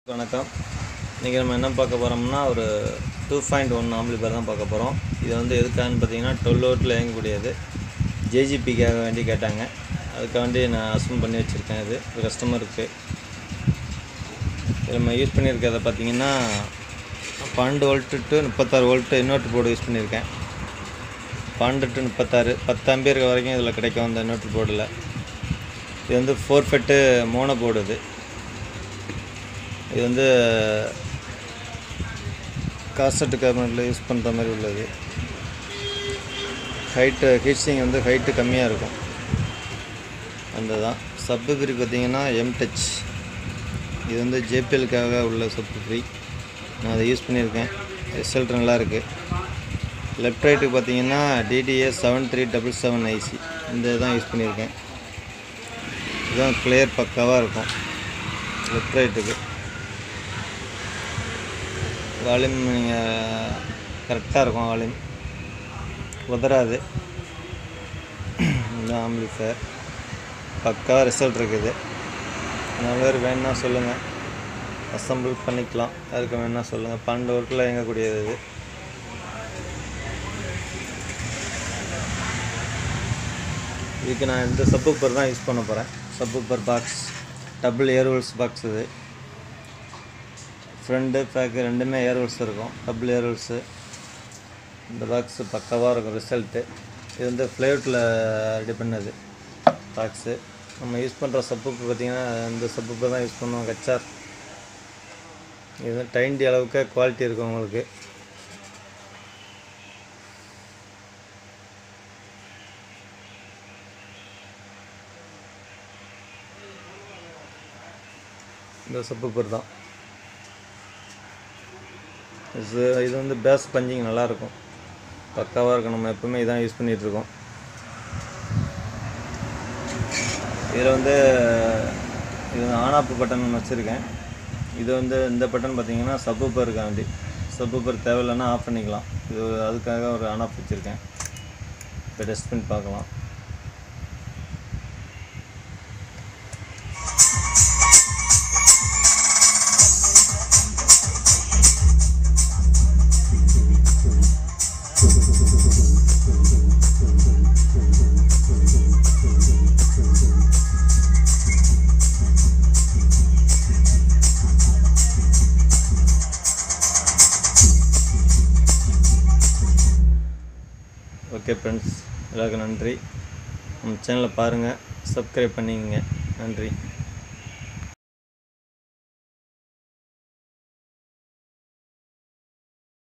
வணக்கம் இன்றைக்கி நம்ம என்ன பார்க்க போகிறோம்னா ஒரு டூ பாயிண்ட் ஒன் ஆம்பிளி பேர் தான் பார்க்க போகிறோம் இது வந்து எதுக்கான்னு பார்த்தீங்கன்னா டுவெல் ஓட்டில் இயங்கக்கூடியது ஜேஜிபிக்காக வேண்டி கேட்டாங்க அதுக்காண்டி நான் அசம் பண்ணி வச்சுருக்கேன் இது ஒரு கஸ்டமருக்கு இது நம்ம யூஸ் பண்ணியிருக்கிறத பார்த்தீங்கன்னா பன்னெண்டு வோல்ட்டு டு முப்பத்தாறு வோல்ட்டு இன்வெர்ட்டர் போர்டு யூஸ் பண்ணியிருக்கேன் பன்னெண்டு டு முப்பத்தாறு பத்து ஆம்பியர் வரைக்கும் இதில் கிடைக்கும் அந்த இன்வெர்ட்டர் போர்டில் இது வந்து ஃபோர் ஃபெட்டு மோனோ போர்டு இது இது வந்து காசட்டு கேபினட்டில் யூஸ் பண்ணுற மாதிரி உள்ளது ஹைட்டு ஹீட்ஸிங் வந்து ஹைட்டு கம்மியாக இருக்கும் அந்த தான் சப்பு ஃப்ரீ பார்த்தீங்கன்னா எம் டச் இது வந்து ஜேபிஎலுக்காக உள்ள சப்பு ஃப்ரீ நான் அதை யூஸ் பண்ணியிருக்கேன் ரிசல்ட் நல்லா இருக்குது லெஃப்ட் ரைட்டுக்கு பார்த்தீங்கன்னா TDS seven three double seven IC இந்த இதான் யூஸ் பண்ணியிருக்கேன் இதுதான் கிளியர் பக்காவாக இருக்கும் லெஃப்ட் ரைட்டுக்கு வால்யூம் நீங்கள் கரெக்டாக இருக்கும் வால்யூம் உதறாது இந்த ஆம்பிளிஃபயர் பக்கா ரிசல்ட் இருக்குது நாலு பேர் வேணுன்னா சொல்லுங்கள் அசம்பிள் பண்ணிக்கலாம் அதுக்கு வேணா சொல்லுங்கள் பன்னெண்டு ஒர்க்கில் இயங்கக்கூடியது இது இதுக்கு நான் இந்த சப்பூப்பர் தான் யூஸ் பண்ண போகிறேன் சப்பூப்பர் பாக்ஸ் டபுள் ஏர்வல்ஸ் பாக்ஸ் இது ஃப்ரண்ட்டு பேக்கு ரெண்டுமே ஏர்வல்ஸ் இருக்கும் டபுள் ஏர்வல்ஸு இந்த பாக்ஸு பக்காவாக இருக்கும் ரிசல்ட்டு இது வந்து ஃப்ளேவட்டில் ரெடி பண்ணது பாக்ஸு நம்ம யூஸ் பண்ணுற சப்புக்கு பார்த்திங்கன்னா இந்த சப்புப்பை தான் யூஸ் பண்ணுவோம் கச்சார் இது வந்து டைண்டி அளவுக்கு குவாலிட்டி இருக்கும் உங்களுக்கு இந்த சப்புப்பர் தான் இது இது வந்து பேஸ் பஞ்சிங் நல்லாயிருக்கும் பக்காவாக இருக்கும் நம்ம எப்பவுமே இதான் யூஸ் பண்ணிகிட்ருக்கோம் இதில் வந்து இது ஆன் ஆஃப் பட்டன் ஒன்று வச்சுருக்கேன் இது வந்து இந்த பட்டன் பார்த்தீங்கன்னா சப்பூப்பருக்காண்டி சப்பூப்பர் தேவையில்லைன்னா ஆஃப் பண்ணிக்கலாம் இது அதுக்காக ஒரு ஆன் ஆஃப் வச்சுருக்கேன் இப்போ டெஸ்ட் பண்ணி பார்க்கலாம் ஓகே ஃப்ரெண்ட்ஸ் எல்லாருக்கும் நன்றி நம்ம சேனலை பாருங்கள் சப்ஸ்கிரைப் பண்ணிக்கங்க நன்றி